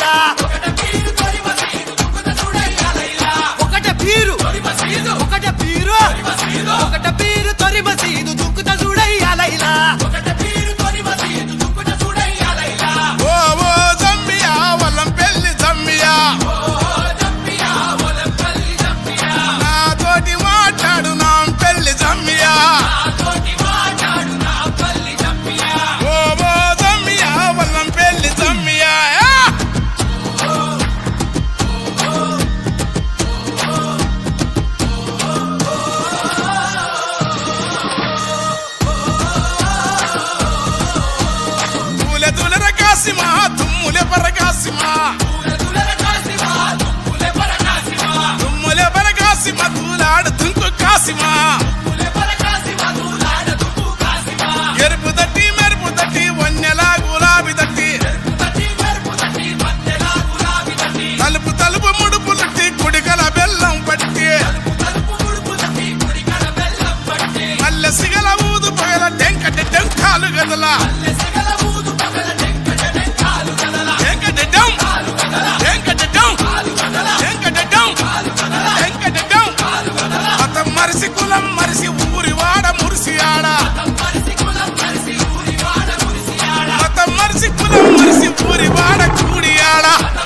లైలా ఒకట పీరు ఒకట పీరు ఒకట పీరు తొరి మసీదు దుక్కుత చూడయ్యా లైలా ఓ ఓ జమ్మియా వల్లం పెళ్లి జమ్మియా నాతోటి మాట్లాడు నా పెళ్లి జమ్మియా ఓ ఓ జమ్మియా వల్లం పెళ్లి జమ్మియా ఆ! తూలె తూలెర కాసిమా తుమ్ములె పరకాసిమా తుమ్ములె పరకాసిమా తూలాడు తుంకు కాసిమా ఎరుపు తట్టి మెరుపు తట్టి వన్నెలా గులాబీ తట్టి తలుపు తలుపు ముడుపు తట్టి కుడికల బెల్లం పట్టి మల్లె సిగల ఊదు పొగల టెంకటి టెంకాలు గదల టెంకటి టెం టెంకటి టెం టెంకటి టెం టెంకటి టెం మతం మరిసి కులం మరిసి ఊరి వాడ మురిసి ఆడ మతం మరిసి కులం మరిసి ఊరి వాడ కూడి ఆడ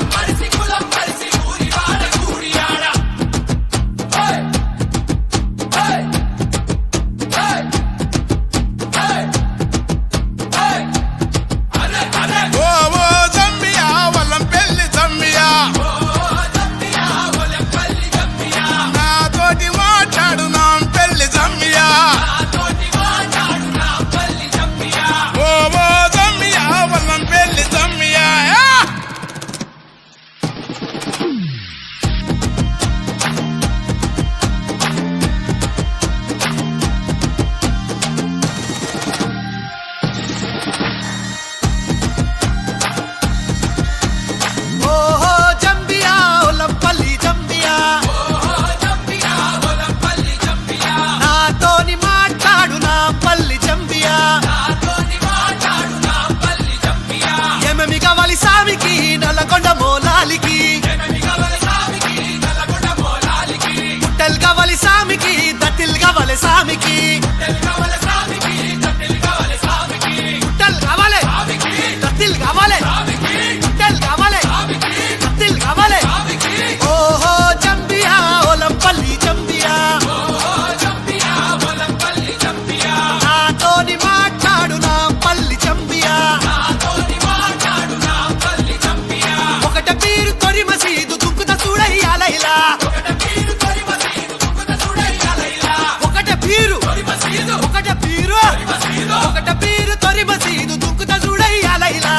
ఓ ఓ జమ్మియా వల్లం పెళ్లి జమ్మియా నాతోటి మాట్లాడు నా పెళ్లి జమ్మియా ఓ ఓ జమ్మియా వల్లం పెళ్లి జమ్మియా ఆ! ఓహో జంబియా ఒలంపల్లి జంబియా నాతోని మాట్లాడు నా పల్లి జంబియా ఏమేమి కావాలి సామికి నల్లకొండ మోలాలికి పుట్టెలు కావాలి సామికి దట్టిల్ కావాలి సామికి పుట్టెలు కావాలి దట్టిల్ కావాలి పుట్టెలు కావాలి దట్టిల్ కావాలి ఓహో జంబియా ఒలంపల్లి జంబియా నాతోని మాట్లాడు నా పల్లి జంబియా ఒకట పీరు తొరి మసీదు దుక్కుత చూడయ్యా లైలా ఒకట పీరు ఒకట పీరు ఒకట పీరు తొరి మసీదు దుక్కుత చూడయ్యా లైలా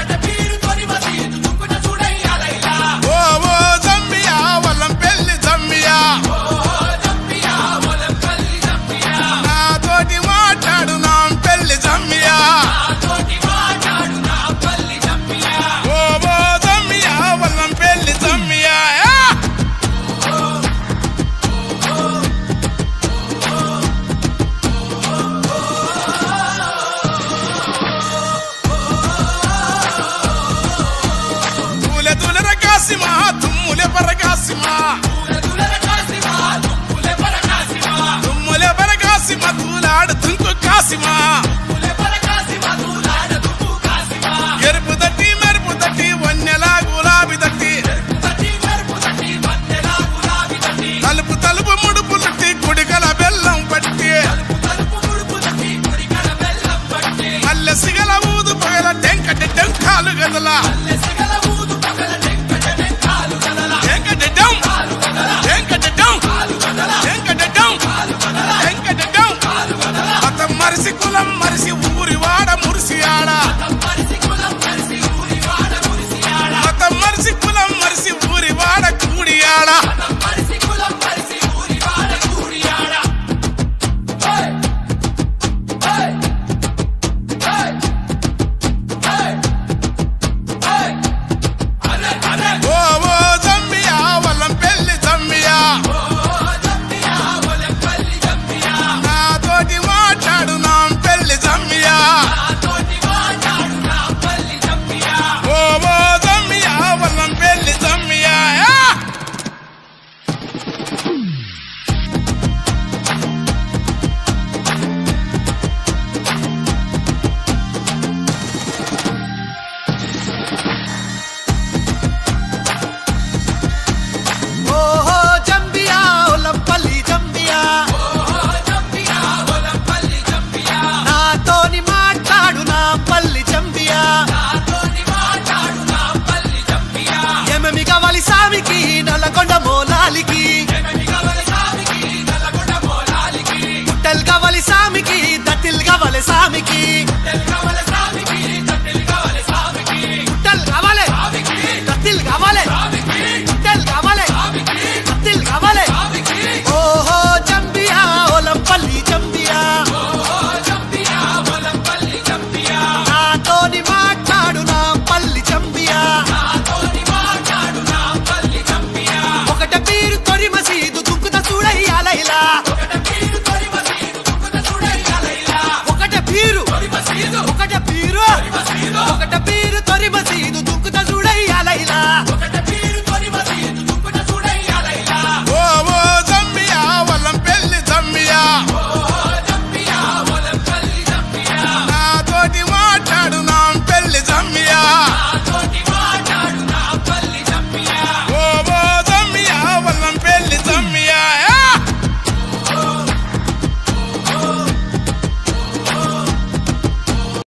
ఓ ఓ జమ్మియా వల్లం పెళ్లి జమ్మియా నాతోటి మాట్లాడు నా పెళ్లి జమ్మియా ఓ ఓ జమ్మియా వల్లం పెళ్లి జమ్మియా ఆ! తూలె తూలెర కాసిమా తుమ్ములె పరకాసిమా తుమ్ములె పరకాసిమా తూలాడు తుంకు కాసిమా ఎరుపు తట్టి మెరుపు తట్టి వన్నెలా గులాబీ తట్టి తలుపు తలుపు ముడుపు తట్టి కుడికల బెల్లం పట్టి మల్లె సిగల ఊదు పొగల టెంకటి టెంకాలు గదల టెంకటి టెం టెంకటి టెం టెంకటి టెం టెంకటి టెం మతం మరిసి కులం మరిసి ఊరి వాడ మురిసి ఆడ మతం మరిసి కులం మరిసి ఊరి వాడ కూడి ఆడ Hey! నాంపల్లి చంపియా ఏమేమి కావాలి సామికి నల్లకొండ మోలాలికి పుట్టలు కావాలి సామికి దత్తిల్ కావాలి సామికి